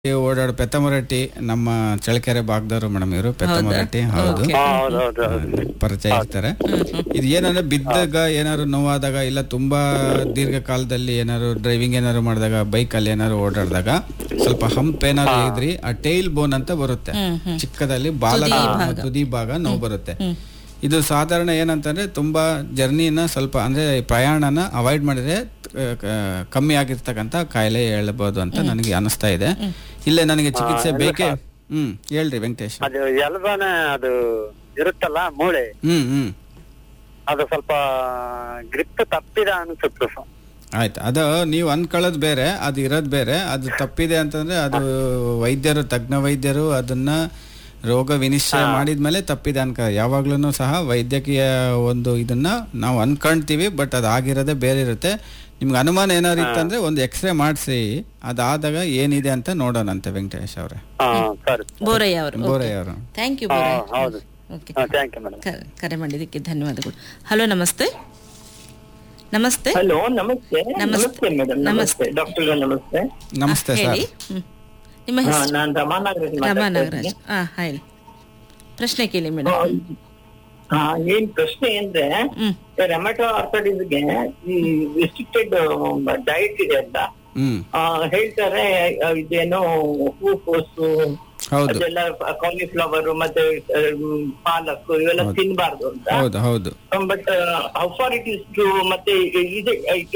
ಓಡಾಡೋ ಪೆತ್ತಮರಟ್ಟಿ ನಮ್ಮ ಚಳ್ಳಕೆರೆ ಭಾಗದವರು ಮೇಡಮ್ ಇವರು ಪೆತ್ತಮರಟ್ಟಿ ಹೌದು ಹಾ, ಹೌದು ಹೌದು ಹೌದು ಪರಿಚಯ ಇರ್ತಾರೆ ಇದು ಏನಂದ್ರೆ ಬಿದ್ದಾಗ ಏನಾದ್ರು ನೋವಾದಾಗ ಇಲ್ಲ ತುಂಬಾ ದೀರ್ಘಕಾಲದಲ್ಲಿ ಏನಾದ್ರು ಡ್ರೈವಿಂಗ್ ಏನಾದ್ರು ಮಾಡಿದಾಗ ಬೈಕ್ ಅಲ್ಲಿ ಏನಾದ್ರು ಓಡಾಡಿದಾಗ ಸ್ವಲ್ಪ ಹಂಪ್ ಏನಾದ್ರು ಇದ್ರಿ ಆ ಟೈಲ್ ಬೋನ್ ಅಂತ ಬರುತ್ತೆ ಚಿಕ್ಕದಲ್ಲಿ ಬಾಲ ತುದಿ ಭಾಗ ನೋವು ಬರುತ್ತೆ ಇದು ಸಾಧಾರಣ ಏನಂತಂದ್ರೆ ತುಂಬಾ ಜರ್ನಿನ ಸ್ವಲ್ಪ ಅಂದ್ರೆ ಪ್ರಯಾಣನ ಅವಾಯ್ಡ್ ಮಾಡಿದ್ರೆ ಆ, ಕ- ಕಮ್ಮಿ ಆಗಿರ್ತಕ್ಕಂಥ ಕಾಯಿಲೆ ಹೇಳ್ಬೋದು ಅಂತ ನನಗೆ ಅನಿಸ್ತಾ ಇದೆ ಇಲ್ಲೇ ನನಗೆ ಚಿಕಿತ್ಸೆ ಬೇಕೇ ಹ್ಮ್ ಹೇಳ್ರಿ ವೆಂಕಟೇಶ್ ಅದು ಎಲ್ಬಾನ ಅದು ಇರುತ್ತಲ್ಲ ಮೂಳೆ ಹ್ಮ್ ಹ್ಮ್ ಅದು ಸ್ವಲ್ಪ ಗ್ರಿಪ್ ತಪ್ಪಿದ ಅನ್ಸುತ್ತೆ ಸರ್ ಆಯ್ತು ಅದು ನೀವು ಅನ್ಕೊಳ್ಳೋದು ಬೇರೆ ಅದು ಇರೋದು ಬೇರೆ ಅದು ತಪ್ಪಿದೆ ಅಂತಂದ್ರೆ ಅದು ವೈದ್ಯರು ತಜ್ಞ ವೈದ್ಯರು ಅದನ್ನ ರೋಗ ವಿನಿಶ್ಚಯ ಮಾಡಿದ್ಮೇಲೆ ತಪ್ಪಿದೆ ಅನ್ಕ ಯಾವಾಗ್ಲೂ ಸಹ ವೈದ್ಯಕೀಯ ಒಂದು ಇದನ್ನ ನಾವು ಅನ್ಕೊಂತೀವಿ ಬಟ್ ಅದು ಆಗಿರೋದೇ ಬೇರೆ ಇರುತ್ತೆ ನಿಮ್ಗೆ ಅನುಮಾನ ಏನಾದ್ರು ಇತ್ತಂದ್ರೆ ಒಂದು ಎಕ್ಸ್ರೇ ಮಾಡಿಸಿ ಅದಾದಾಗ ಏನಿದೆ ಅಂತ ನೋಡೋಣಂತೆ ವೆಂಕಟೇಶ್ ಅವರೇ ಹಾ ಸರಿ ಬೋರಯ್ಯ ಅವರು ಬೋರಯ್ಯ ಅವರು ಥ್ಯಾಂಕ್ ಯು ಹಾ ಬೋರಯ್ಯ ಹೌದು ಓಕೆ ಹಾ ಥ್ಯಾಂಕ್ ಯು ಮೇಡಮ್ ಕ- ಕರೆ ಮಾಡಿದ್ದಕ್ಕೆ ಧನ್ಯವಾದಗಳು ಹಲೋ ನಮಸ್ತೆ ನಮಸ್ತೆ ಹಲೋ ನಮಸ್ತೆ ನಮಸ್ತೆ ಮೇಡಮ್ ನಮಸ್ತೆ. ನಮಸ್ತೆ ಡಾಕ್ಟರ್ ನಮಸ್ತೆ ನಮಸ್ತೆ ಸರ್ ಹೇಳಿ ಹ್ಮ್. ನಿಮ್ಮ ಹಾ, ಹೆಸರು ನಾನ್ ರಮಾ ನಾಗರಾಜ್ ರಮಾ ಮಾತಾಡ್ತಾ ನಾಗರಾಜ್ ಇದ್ದೀನಿ. ಹಾ ಹೇಳಿ ಪ್ರಶ್ನೆ ಕೇಳಿ ಮೇಡಮ್ ಹಾ ಏನ್ ಪ್ರಶ್ನೆ ಅಂದ್ರೆ ಹ್ಮ್ ಟೊಮೆಟೊ ಆರ್ಥೋಡಿಸ್ಗೆ ಈ ರಿಸ್ಟ್ರಿಕ್ಟೆಡ್ ಡಯಟ್ ಇದೆ ಅಂತ ಹ್ಮ್ ಆ, ಹೇಳ್ತಾರೆ ಆ, ಇದೇನೋ ಹೂಕೋಸು ಹೌದು ಅದೆಲ್ಲ ಕಾಲಿಫ್ಲವರ್ ಮತ್ತೆ ಹ್ಮ್, ಪಾಲಕ್ ಇವೆಲ್ಲ ತಿನ್ಬಾರ್ದು ಅಂತ ಹೌದು ಹೌದು but how far it is to ಮತ್ತೆ ಇದೆ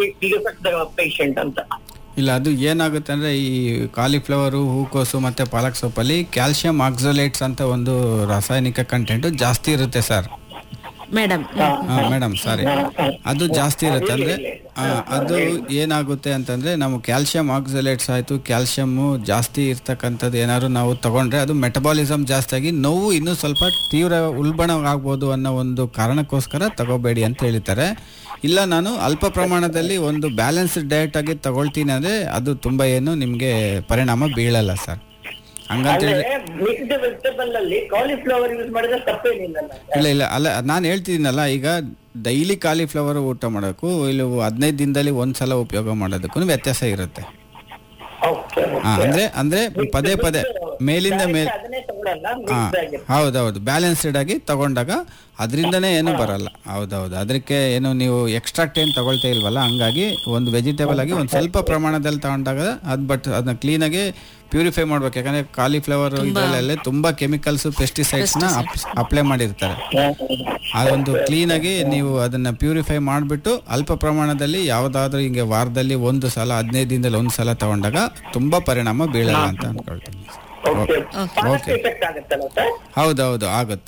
ಪೇಷಂಟ್ ಅಂತ ಇಲ್ಲ ಅದು ಏನಾಗುತ್ತೆ ಅಂದ್ರೆ ಈ ಕಾಲಿಫ್ಲವರು ಹೂಕೋಸು ಮತ್ತೆ ಪಾಲಕ್ ಸೊಪ್ಪಲ್ಲಿ ಕ್ಯಾಲ್ಸಿಯಂ ಆಕ್ಸೋಲೇಟ್ಸ್ ಅಂತ ಒಂದು ರಾಸಾಯನಿಕ ಕಂಟೆಂಟ್ ಜಾಸ್ತಿ ಇರುತ್ತೆ ಸರ್ ಮೇಡಮ್ ಮೇಡಮ್ ಸಾರಿ ಅದು ಜಾಸ್ತಿ ಇರುತ್ತೆ ಅಂದ್ರೆ ಆ, ಅದು ಏನಾಗುತ್ತೆ ಅಂತಂದ್ರೆ ನಾವು ಕ್ಯಾಲ್ಸಿಯಂ ಆಕ್ಸಲೇಟ್ಸ್ ಆಯ್ತು ಕ್ಯಾಲ್ಸಿಯಂ ಜಾಸ್ತಿ ಇರ್ತಕ್ಕಂಥದ್ದು ಏನಾದ್ರು ನಾವು ತಗೊಂಡ್ರೆ ಅದು ಮೆಟಬಾಲಿಸಮ್ ಜಾಸ್ತಿ ಆಗಿ ನೋವು ಇನ್ನೂ ಸ್ವಲ್ಪ ತೀವ್ರ ಉಲ್ಬಣ ಆಗ್ಬೋದು ಅನ್ನೋ ಒಂದು ಕಾರಣಕ್ಕೋಸ್ಕರ ತಗೋಬೇಡಿ ಅಂತ ಹೇಳ್ತಾರೆ ಇಲ್ಲ ನಾನು ಅಲ್ಪ ಪ್ರಮಾಣದಲ್ಲಿ ಒಂದು ಬ್ಯಾಲೆನ್ಸ್ಡ್ ಡಯಟ್ ಆಗಿ ತಗೊಳ್ತೀನಿ ಅಂದ್ರೆ ಅದು ತುಂಬಾ ಏನು ನಿಮ್ಗೆ ಪರಿಣಾಮ ಬೀಳಲ್ಲ ಸರ್ ಹಂಗಂತ ಅಂದ್ರೆ ಹೇಳಿ ಮಿಕ್ಸ್ಡ್ ವೆಜಿಟೇಬಲ್ ಅಲ್ಲಿ ಕಾಲಿಫ್ಲವರ್ ಯೂಸ್ ಮಾಡಿದ್ರೆ ತಪ್ಪೇನಿಲ್ಲ ಇಲ್ಲ ಇಲ್ಲ ಅಲ್ಲ ನಾನು ಹೇಳ್ತಿದ್ದೀನಲ್ಲ ಈಗ ಡೈಲಿ ಕಾಲಿಫ್ಲವರ್ ಊಟ ಮಾಡೋಕ್ಕೂ ಇಲ್ಲಿ ಹದಿನೈದು ದಿನದಲ್ಲಿ ಒಂದ್ಸಲ ಉಪಯೋಗ ಮಾಡೋದಕ್ಕೂ ವ್ಯತ್ಯಾಸ ಇರುತ್ತೆ ಓಕೆ ಹಾ ಅಂದ್ರೆ ಅಂದ್ರೆ ಪದೇ ಪದೇ ಮೇಲಿಂದ ಮೇಲ್ ಅದನ್ನೇ ತಗೊಳಲ್ಲ ಹಾ ಮಿಕ್ಸ್ ಆಗಿ ಹೌದೌದು ಬ್ಯಾಲೆನ್ಸ್ಡ್ ಆಗಿ ತಗೊಂಡಾಗ ಅದರಿಂದನೇ ಏನು ಬರಲ್ಲ ಹೌದೌದು ಅದಕ್ಕೆ ಏನು ನೀವು ಎಕ್ಸ್ಟ್ರಾಕ್ಟ್ ಏನು ತಗೊಳ್ತಾ ಇಲ್ವಲ್ಲ ಹಂಗಾಗಿ ಒಂದು ವೆಜಿಟೇಬಲ್ ಆಗಿ ಒಂದು ಸ್ವಲ್ಪ ಪ್ರಮಾಣದಲ್ಲಿ ತಗೊಂಡಾಗ ಅದು ಬಟ್ ಅದನ್ನ ಕ್ಲೀನಾಗಿ ಪ್ಯೂರಿಫೈ ಮಾಡ್ಬೇಕು ಯಾಕಂದ್ರೆ ಕಾಲಿಫ್ಲವರ್ ಇದರಲ್ಲೆಲ್ಲ ತುಂಬಾ ಕೆಮಿಕಲ್ಸ್ ಪೆಸ್ಟಿಸೈಡ್ಸ್ನ ಅಪ್ಲೈ ಮಾಡಿರ್ತಾರೆ ಅದೊಂದು ಕ್ಲೀನಾಗಿ ನೀವು ಅದನ್ನ ಪ್ಯೂರಿಫೈ ಮಾಡಿಬಿಟ್ಟು ಅಲ್ಪ ಪ್ರಮಾಣದಲ್ಲಿ ಯಾವುದಾದ್ರೂ ಹಿಂಗೆ ವಾರದಲ್ಲಿ ಒಂದು ಸಲ ಹದಿನೈದು ದಿನದಲ್ಲಿ ಒಂದು ಸಲ ತಗೊಂಡಾಗ ತುಂಬಾ ಪರಿಣಾಮ ಬೀಳಲ್ಲ ಅಂತ ಅನ್ಕೊಳ್ತೀನಿ ಓಕೆ ಪಾಲಕ್ ಓಕೆ ಎಫೆಕ್ಟ್ ಆಗುತ್ತಲ್ಲ ಸರ್ ಹೌದೌದು ಆಗುತ್ತೆ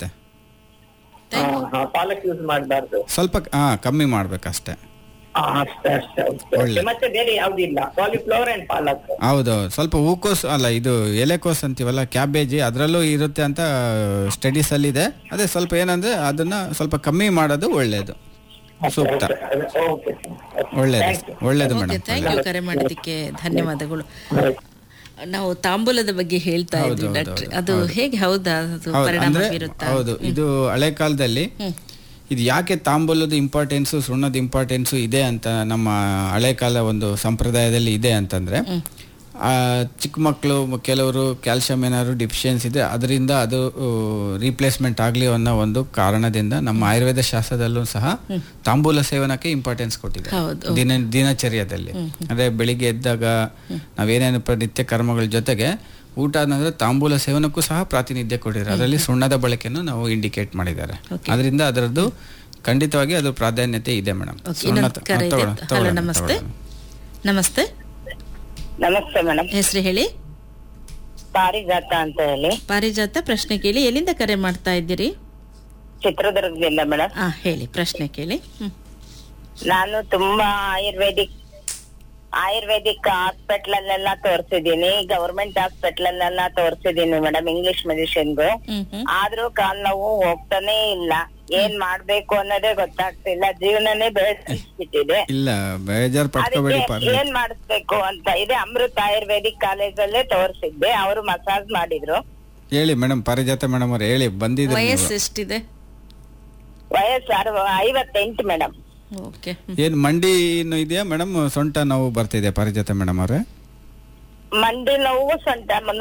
ಪಾಲಕ್ ಯೂಸ್ ಮಾಡಬಾರ್ದು ಸ್ವಲ್ಪ ಹಾ ಕಮ್ಮಿ ಮಾಡ್ಬೇಕಷ್ಟೇ ಅಷ್ಟೇ ಅಷ್ಟೇ okay, ಒಳ್ಳೆ. okay. ಮತ್ತೆ ಬೇರೆ ಯಾವ್ದಿಲ್ಲ ಕಾಲಿಫ್ಲವರ್ ಅಂಡ್ ಪಾಲಕ್ ಹೌದೌದು ಸ್ವಲ್ಪ ಹೂಕೋಸ್ ಅಲ್ಲ ಇದು ಎಲೆಕೋಸ್ ಅಂತೀವಲ್ಲ ಕ್ಯಾಬೇಜಿ ಅದರಲ್ಲೂ ಇರುತ್ತೆ ಅಂತ ಸ್ಟಡೀಸ್ ಅಲ್ಲಿ ಇದೆ ಅದೇ ಸ್ವಲ್ಪ ಏನಂದ್ರೆ ಅದನ್ನ ಸ್ವಲ್ಪ ಕಮ್ಮಿ ಮಾಡೋದು ಒಳ್ಳೇದು ಸೂಕ್ತ ಓಕೆ ಒಳ್ಳೇದು ಒಳ್ಳೇದು ಓಕೆ ಮೇಡಮ್ ಥ್ಯಾಂಕ್ ಯು ಕರೆ ಮಾಡಿದ್ದಕ್ಕೆ ಧನ್ಯವಾದಗಳು ನಾವು ತಾಂಬೂಲದ ಬಗ್ಗೆ ಹೇಳ್ತಾ ಇದ್ವಿ ಹೌದು, ಡಾಕ್ಟ್ರೆ ಹೌದು, ಅದು ಹೇಗೆ ಹೌದಾ ಅದು ಹೌದು ಪರಿಣಾಮ ಅಂದ್ರೆ ಬೀರುತ್ತಾ ಹೌದು ಇದು ಹಳೆ ಕಾಲದಲ್ಲಿ ಇದು ಯಾಕೆ ತಾಂಬೂಲದ ಇಂಪಾರ್ಟೆನ್ಸು ಸುಣ್ಣದ ಇಂಪಾರ್ಟೆನ್ಸು ಇದೆ ಅಂತ ನಮ್ಮ ಹಳೆ ಕಾಲ ಒಂದು ಸಂಪ್ರದಾಯದಲ್ಲಿ ಇದೆ ಅಂತಂದ್ರೆ ಆ, ಚಿಕ್ಕ ಮಕ್ಕಳು ಕೆಲವರು ಕ್ಯಾಲ್ಸಿಯಂ ಏನಾದ್ರು ಡಿಫಿಷಿಯನ್ಸಿ ಇದೆ ಅದರಿಂದ ಅದು ರೀಪ್ಲೇಸ್ಮೆಂಟ್ ಆಗಲಿ ಅನ್ನೋ ಒಂದು ಕಾರಣದಿಂದ ನಮ್ಮ ಆಯುರ್ವೇದ ಶಾಸ್ತ್ರದಲ್ಲೂ ಸಹ ತಾಂಬೂಲ ಸೇವನಕ್ಕೆ ಇಂಪಾರ್ಟೆನ್ಸ್ ಕೊಟ್ಟಿದೆ ಹೌದು. ದಿನ ದಿನಚರ್ಯದಲ್ಲಿ ಅಂದ್ರೆ ಬೆಳಿಗ್ಗೆ ಎದ್ದಾಗ ನಾವೇನೇನು ಪ್ರ- ನಿತ್ಯ ಕರ್ಮಗಳ ಜೊತೆಗೆ ಊಟ ಅಂದ್ರೆ ತಾಂಬೂಲ ಸೇವನಕ್ಕೂ ಸಹ ಪ್ರಾತಿನಿಧ್ಯ ಕೊಟ್ಟಿದ್ದಾರೆ ಅದರಲ್ಲಿ ಸುಣ್ಣದ ಬಳಕೆಯನ್ನು ನಾವು ಇಂಡಿಕೇಟ್ ಮಾಡಿದ್ದಾರೆ ಅದರಿಂದ ಅದರದ್ದು ಖಂಡಿತವಾಗಿ ಅದು ಪ್ರಾಧಾನ್ಯತೆ ಇದೆ ಮೇಡಮ್ ಓಕೆ ಇನ್ನೊಂದು ಕರೆ ಇದೆ ಹಲೋ ನಮಸ್ತೆ ನಮಸ್ತೆ ನಮಸ್ತೆ ಮೇಡಮ್ ಹೆಸರು ಹೇಳಿ ಪಾರಿಜಾತ ಅಂತ ಹೇಳಿ ಪಾರಿಜಾತ ಪ್ರಶ್ನೆ ಕೇಳಿ ಎಲ್ಲಿಂದ ಕರೆ ಮಾಡ್ತಾ ಇದ್ದೀರಿ ಚಿತ್ರದುರ್ಗದಿಂದ ಮೇಡಮ್ ಆ ಹೇಳಿ ಪ್ರಶ್ನೆ ಕೇಳಿ ಹ್ಮ್. ನಾನು ತುಂಬಾ ಆಯುರ್ವೇದಿಕ್ ಆಯುರ್ವೇದಿಕ್ ಹಾಸ್ಪಿಟಲ್ ಅಲ್ಲೆಲ್ಲ ತೋರ್ಸಿದೀನಿ ಗವರ್ಮೆಂಟ್ ಹಾಸ್ಪಿಟಲ್ ಅಲ್ಲೆಲ್ಲ ತೋರ್ಸಿದೀನಿ ಮೇಡಮ್ ಇಂಗ್ಲಿಷ್ ಮೆಡಿಸಿನ್ಗೂ ಹ್ಮ್ ಹ್ಮ್ ಆದ್ರೂ ಕಾಲ್ ನೋವು ಹೋಗ್ತಾನೆ ಇಲ್ಲ ಏನ್ ಮಾಡ್ಬೇಕು ಅನ್ನೋದೇ ಗೊತ್ತಾಗ್ತಿಲ್ಲ ಜೀವನನೇ ಬೆಳೆಸ್ಬಿಟ್ಟಿದೆ ಇಲ್ಲ ಬೇಜಾರ್ ಪಟ್ಕೋಬೇಡಿ ಅದಕ್ಕೆ ಪಾರ್ವತಿ ಏನ್ ಮಾಡಿಸ್ಬೇಕು ಅಂತ ಇದೆ ಅಮೃತ ಆಯುರ್ವೇದಿಕ್ ಕಾಲೇಜಲ್ಲೇ ತೋರ್ಸಿದ್ದೆ ಅವರು ಮಸಾಜ್ ಮಾಡಿದ್ರು ಹೇಳಿ ಮೇಡಮ್ ಪಾರಿಜಾತ ಮೇಡಮ್ ಅವ್ರು ಹೇಳಿ ಬಂದಿದ್ರೆ ವಯಸ್ಸು ಎಷ್ಟಿದೆ ವಯಸ್ಸು ಅರವ ಐವತ್ತೆಂಟು ಮೇಡಮ್ ಓಕೆ ಏನ್ ಮಂಡಿ ಇನ್ನು ಇದೆಯಾ ಮೇಡಮ್ ಸೊಂಟ ನೋವು ಬರ್ತಿದೆ ಪಾರಿಜಾತ ಮೇಡಮ್ ಅವ್ರೆ ಮಂಡಿ ನೋವು ಸೊಂಟ